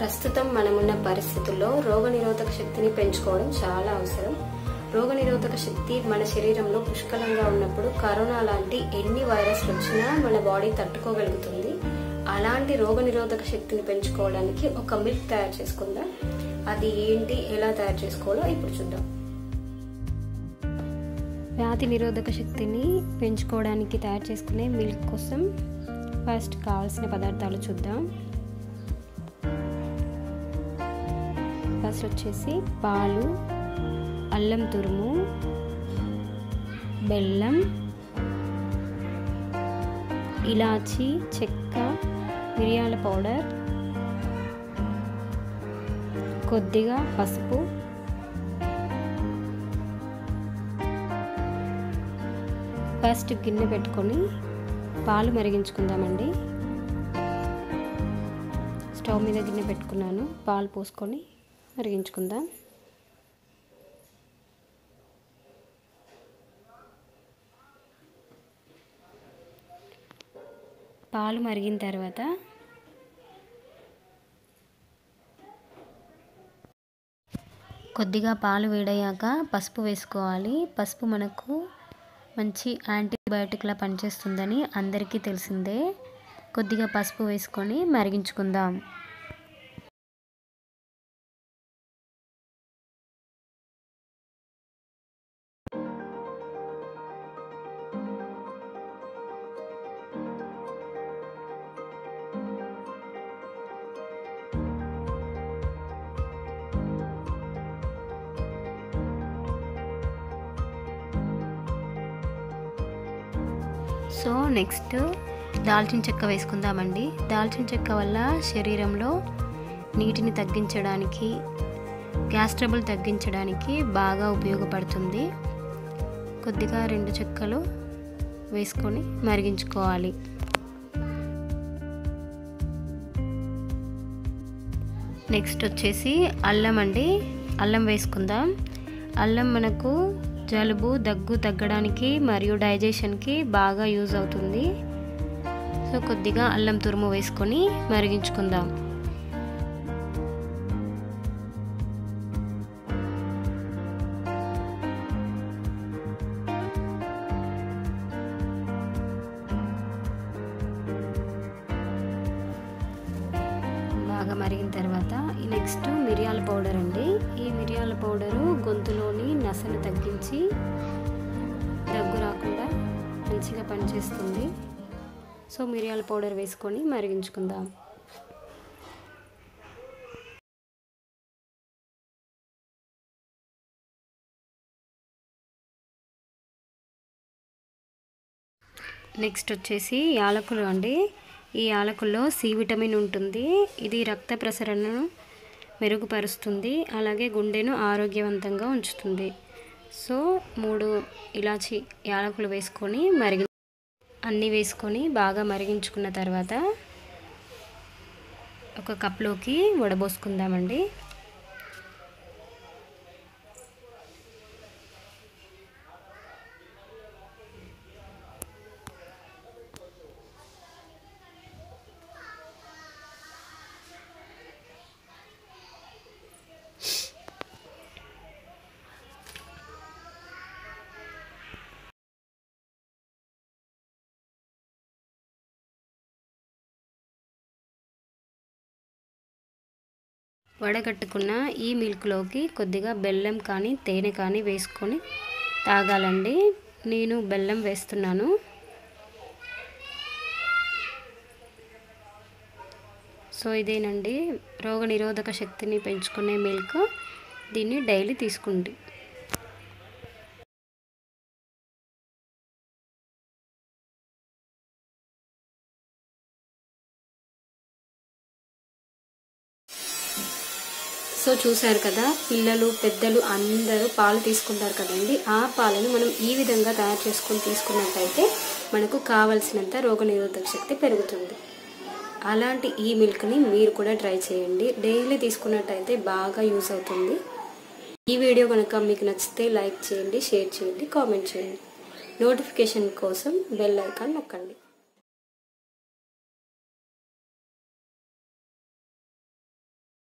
ప్రస్తుతం మనమున్న పరిస్థితుల్లో రోగనిరోధక శక్తిని పెంచుకోవడం చాలా అవసరం రోగనిరోధక శక్తి మన శరీరంలో పుష్కలంగా ఉన్నప్పుడు కరోనా లాంటి ఎన్ని వైరస్లు వచ్చినా మన బాడీ తట్టుకోగలుగుతుంది అలాంటి రోగనిరోధక శక్తిని పెంచుకోవడానికి ఒక మిల్క్ తయారు చేసుకుందాం అది ఏంటి ఎలా తయారు చేసుకోవాలో ఇప్పుడు చూద్దాం వ్యాధి నిరోధక శక్తిని పెంచుకోవడానికి తయారు చేసుకునే మిల్క్ కోసం ఫస్ట్ కావాల్సిన పదార్థాలు చూద్దాం ఫస్ట్ వచ్చేసి పాలు అల్లం తురుము బెల్లం ఇలాచి చెక్క మిరియాల పౌడర్ కొద్దిగా పసుపు ఫస్ట్ గిన్నె పెట్టుకొని పాలు మరిగించుకుందామండి స్టవ్ మీద గిన్నె పెట్టుకున్నాను పాలు పోసుకొని మరిగించుకుందాం పాలు మరిగిన తర్వాత కొద్దిగా పాలు వేడయ్యాక పసుపు వేసుకోవాలి పసుపు మనకు మంచి యాంటీబయాటిక్లా పనిచేస్తుందని అందరికీ తెలిసిందే కొద్దిగా పసుపు వేసుకొని మరిగించుకుందాం సో నెక్స్ట్ దాల్చిన చెక్క వేసుకుందామండి దాల్చిన చెక్క వల్ల శరీరంలో నీటిని తగ్గించడానికి గ్యాస్ ట్రబుల్ తగ్గించడానికి బాగా ఉపయోగపడుతుంది కొద్దిగా రెండు చెక్కలు వేసుకొని మరిగించుకోవాలి నెక్స్ట్ వచ్చేసి అల్లం అండి అల్లం వేసుకుందాం అల్లం మనకు జలుబు దగ్గు తగ్గడానికి మరియు డైజెషన్కి బాగా యూజ్ అవుతుంది సో కొద్దిగా అల్లం తురుము వేసుకొని మరిగించుకుందాం బాగా మరిగిన తర్వాత ఈ నెక్స్ట్ మిరియాల పౌడర్ అండి ఈ మిరియాల పౌడరు గొంతులోని నసను తగ్గించి దగ్గు రాకుండా మంచిగా పనిచేస్తుంది సో మిరియాల పౌడర్ వేసుకొని మరిగించుకుందాం నెక్స్ట్ వచ్చేసి యాలకులు అండి ఈ యాలకుల్లో సి విటమిన్ ఉంటుంది ఇది రక్త ప్రసరణను మెరుగుపరుస్తుంది అలాగే గుండెను ఆరోగ్యవంతంగా ఉంచుతుంది సో మూడు ఇలాచి యాలకులు వేసుకొని మరిగి అన్నీ వేసుకొని బాగా మరిగించుకున్న తర్వాత ఒక కప్లోకి వడబోసుకుందామండి వడగట్టుకున్న ఈ మిల్క్లోకి కొద్దిగా బెల్లం కానీ తేనె కానీ వేసుకొని తాగాలండి నేను బెల్లం వేస్తున్నాను సో ఇదేనండి రోగనిరోధక శక్తిని పెంచుకునే మిల్క్ దీన్ని డైలీ తీసుకోండి సో చూశారు కదా పిల్లలు పెద్దలు అందరూ పాలు తీసుకుంటారు కదండి ఆ పాలను మనం ఈ విధంగా తయారు చేసుకొని తీసుకున్నట్టయితే మనకు కావలసినంత రోగనిరోధక శక్తి పెరుగుతుంది అలాంటి ఈ మిల్క్ని మీరు కూడా ట్రై చేయండి డైలీ తీసుకున్నట్టయితే బాగా యూజ్ అవుతుంది ఈ వీడియో కనుక మీకు నచ్చితే లైక్ చేయండి షేర్ చేయండి కామెంట్ చేయండి నోటిఫికేషన్ కోసం బెల్ ఐకాన్ నొక్కండి